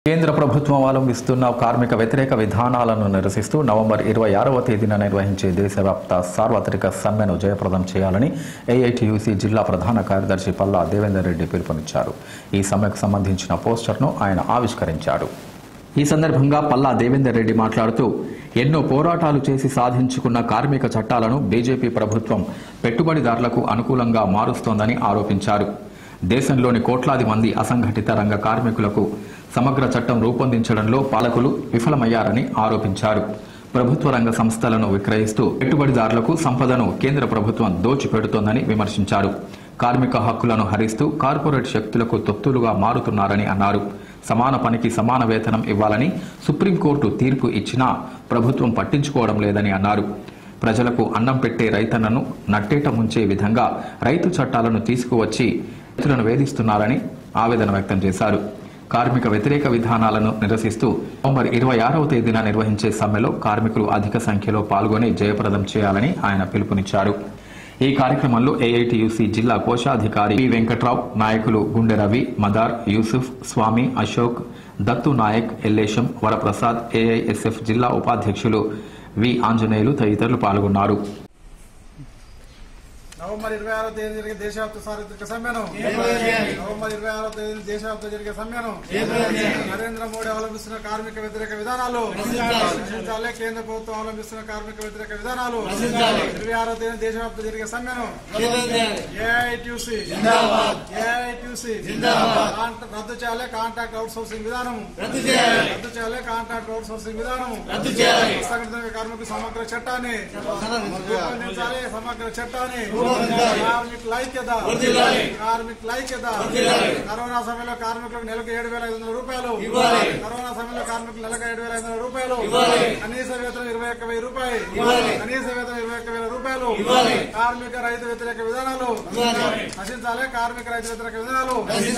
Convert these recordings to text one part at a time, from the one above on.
కేంద్ర ప్రభుత్వం అవలంబిస్తున్న కార్మిక వ్యతిరేక విధానాలను నిరసిస్తూ నవంబర్ ఇరవై ఆరవ తేదీన నిర్వహించే దేశవ్యాప్త సార్వత్రిక సమ్మెను జయప్రదం చేయాలని ఏఐటియుసి జిల్లా ప్రధాన కార్యదర్శి పల్లా దేవేందర్ రెడ్డి పిలుపునిచ్చారు ఈ సమ్మెకు సంబంధించిన పోస్టర్ను ఆయన ఆవిష్కరించారు ఈ సందర్భంగా పల్లా దేవేందర్ రెడ్డి మాట్లాడుతూ ఎన్నో పోరాటాలు చేసి సాధించుకున్న కార్మిక చట్టాలను బీజేపీ ప్రభుత్వం పెట్టుబడిదారులకు అనుకూలంగా మారుస్తోందని ఆరోపించారు దేశంలోని కోట్లాది మంది అసంఘటిత రంగ కార్మికులకు సమగ్ర చట్టం రూపొందించడంలో పాలకులు విఫలమయ్యారని ఆరోపించారు ప్రభుత్వ రంగ సంస్థలను విక్రయిస్తూ పెట్టుబడిదారులకు సంపదను కేంద్ర ప్రభుత్వం దోచిపెడుతోందని విమర్శించారు కార్మిక హక్కులను హరిస్తూ కార్పొరేట్ శక్తులకు తొత్తులుగా మారుతున్నారని అన్నారు సమాన పనికి సమాన వేతనం ఇవ్వాలని సుప్రీంకోర్టు తీర్పు ఇచ్చినా ప్రభుత్వం పట్టించుకోవడం లేదని అన్నారు ప్రజలకు అన్నం పెట్టే రైతన్నను నట్టేట ముంచే విధంగా రైతు చట్టాలను తీసుకువచ్చి రైతులను వేధిస్తున్నారని ఆవేదన వ్యక్తం చేశారు కార్మిక వ్యతిరేక విధానాలను నిరసిస్తూ నవంబర్ ఇరవై ఆరవ తేదీన నిర్వహించే సమ్మెలో కార్మికులు అధిక సంఖ్యలో పాల్గొని జయప్రదం చేయాలని ఆయన పిలుపునిచ్చారు ఈ కార్యక్రమంలో ఏఐటియుసి జిల్లా కోశాధికారి పి వెంకట్రావు నాయకులు గుండె రవి మదార్ యూసుఫ్ స్వామి అశోక్ దత్తు నాయక్ ఎల్లేశం వరప్రసాద్ ఏఐఎస్ఎఫ్ జిల్లా ఉపాధ్యక్షులు వి ఆంజనేయులు తదితరులు పాల్గొన్నారు నవంబర్ ఇరవై ఆరో తేదీ జరిగే దేశవ్యాప్త సార్వత్రిక సమ్మెను నవంబర్ ఇరవై ఆరో తేదీ దేశవ్యాప్త జరిగే సమ్మెను నరేంద్ర మోడీ అవలంబిస్తున్న కార్మిక వ్యతిరేక విధానాలు రక్షించాలి కేంద్ర ప్రభుత్వం అవలంబిస్తున్న కార్మిక వ్యతిరేక విధానాలు ఇరవై ఆరో తేదీ దేశవ్యాప్త జరిగే సమ్మెను ఏఐటిసి ఏఐటిసి రద్దు చేయాలి కాంట్రాక్ట్ అవుట్ సోర్సింగ్ విధానం రద్దు చేయాలి కాంట్రాక్ట్ అవుట్ సోర్సింగ్ విధానం అసంఘటిత కార్మిక సమగ్ర చట్టాన్ని రూపొందించాలి సమగ్ర చట్టాన్ని కార్మికుల ఐక్యత కార్మికుల ఐక్యత కరోనా సమయంలో కార్మికులకు నెలకు ఏడు వేల ఐదు వందల రూపాయలు కరోనా సమయంలో కార్మికులు నెలకు ఏడు వేల ఐదు వందల రూపాయలు కనీస వేతనం ఇరవై ఒక్క వెయ్యి రూపాయలు కనీస వేతనం ఇరవై ఒక్క వేల రూపాయలు కార్మిక రైతు వ్యతిరేక విధానాలు నశించాలి కార్మిక రైతు వ్యతిరేక విధానాలు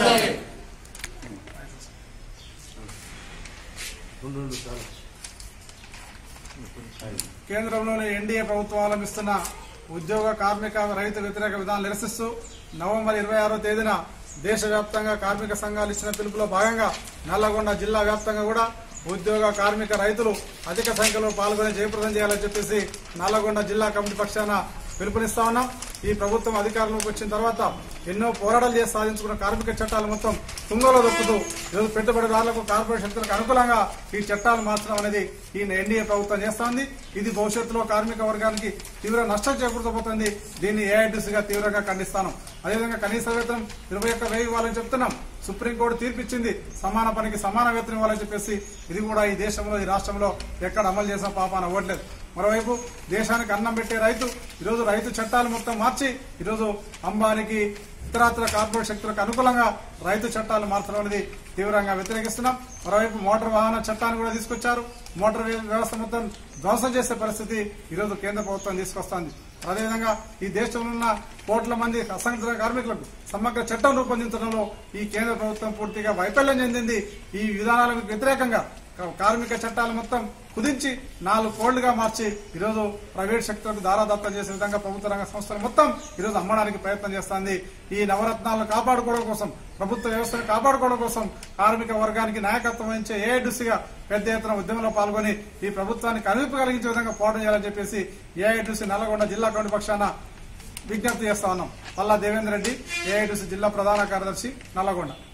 కేంద్రంలోని ఎన్డీఏ ప్రభుత్వం అవలంబిస్తున్న ఉద్యోగ కార్మిక రైతు వ్యతిరేక విధానాలు నిరసిస్తూ నవంబర్ ఇరవై ఆరో తేదీన దేశవ్యాప్తంగా కార్మిక సంఘాలు ఇచ్చిన పిలుపులో భాగంగా నల్లగొండ జిల్లా వ్యాప్తంగా కూడా ఉద్యోగ కార్మిక రైతులు అధిక సంఖ్యలో పాల్గొని జయప్రదం చేయాలని చెప్పేసి నల్లగొండ జిల్లా కమిటీ పక్షాన పిలుపునిస్తా ఉన్నాం ఈ ప్రభుత్వం అధికారంలోకి వచ్చిన తర్వాత ఎన్నో పోరాటాలు చేసి సాధించుకున్న కార్మిక చట్టాలు మొత్తం తుంగలో దొక్కుతూ ఈరోజు పెట్టుబడిదారులకు కార్పొరేట్ శక్తులకు అనుకూలంగా ఈ చట్టాలు మార్చడం అనేది ఈ ఎన్డీఏ ప్రభుత్వం చేస్తోంది ఇది భవిష్యత్తులో కార్మిక వర్గానికి తీవ్ర నష్టం చేకూర్చబోతుంది దీన్ని ఏఐటీసీగా తీవ్రంగా ఖండిస్తాను అదేవిధంగా కనీస వేతనం ఇరవై ఒక్క వెయ్యి ఇవ్వాలని చెప్తున్నాం సుప్రీంకోర్టు తీర్పిచ్చింది సమాన పనికి సమాన వేతనం ఇవ్వాలని చెప్పేసి ఇది కూడా ఈ దేశంలో ఈ రాష్ట్రంలో ఎక్కడ అమలు చేసిన పాపాన అవ్వట్లేదు మరోవైపు దేశానికి అన్నం పెట్టే రైతు ఈరోజు రైతు చట్టాలు మొత్తం మార్చి ఈరోజు అంబానికి ఇతరాతర కార్పొరేట్ శక్తులకు అనుకూలంగా రైతు చట్టాలు మార్చడం అనేది తీవ్రంగా వ్యతిరేకిస్తున్నాం మరోవైపు మోటార్ వాహన చట్టాన్ని కూడా తీసుకొచ్చారు మోటార్ వ్యవస్థ మొత్తం ధ్వంసం చేసే పరిస్థితి ఈరోజు కేంద్ర ప్రభుత్వం తీసుకొస్తోంది అదేవిధంగా ఈ దేశంలో ఉన్న కోట్ల మంది అసంఘటిత కార్మికులకు సమగ్ర చట్టం రూపొందించడంలో ఈ కేంద్ర ప్రభుత్వం పూర్తిగా వైఫల్యం చెందింది ఈ విధానాలకు వ్యతిరేకంగా కార్మిక చట్టాలు మొత్తం కుదించి నాలుగు కోళ్లుగా మార్చి ఈరోజు ప్రైవేట్ శక్తులకు దారాదత్తం చేసే విధంగా ప్రభుత్వ రంగ సంస్థలు మొత్తం ఈరోజు అమ్మడానికి ప్రయత్నం చేస్తోంది ఈ నవరత్నాలను కాపాడుకోవడం కోసం ప్రభుత్వ వ్యవస్థను కాపాడుకోవడం కోసం కార్మిక వర్గానికి నాయకత్వం వహించే ఏఐడిసిగా పెద్ద ఎత్తున ఉద్యమంలో పాల్గొని ఈ ప్రభుత్వానికి కనువిప్పు కలిగించే విధంగా పోవడం చేయాలని చెప్పేసి ఏఐడిసి నల్లగొండ జిల్లా కమిటీ పక్షాన విజ్ఞప్తి చేస్తా ఉన్నాం పల్లా దేవేందర్ రెడ్డి ఏఐడిసి జిల్లా ప్రధాన కార్యదర్శి నల్లగొండ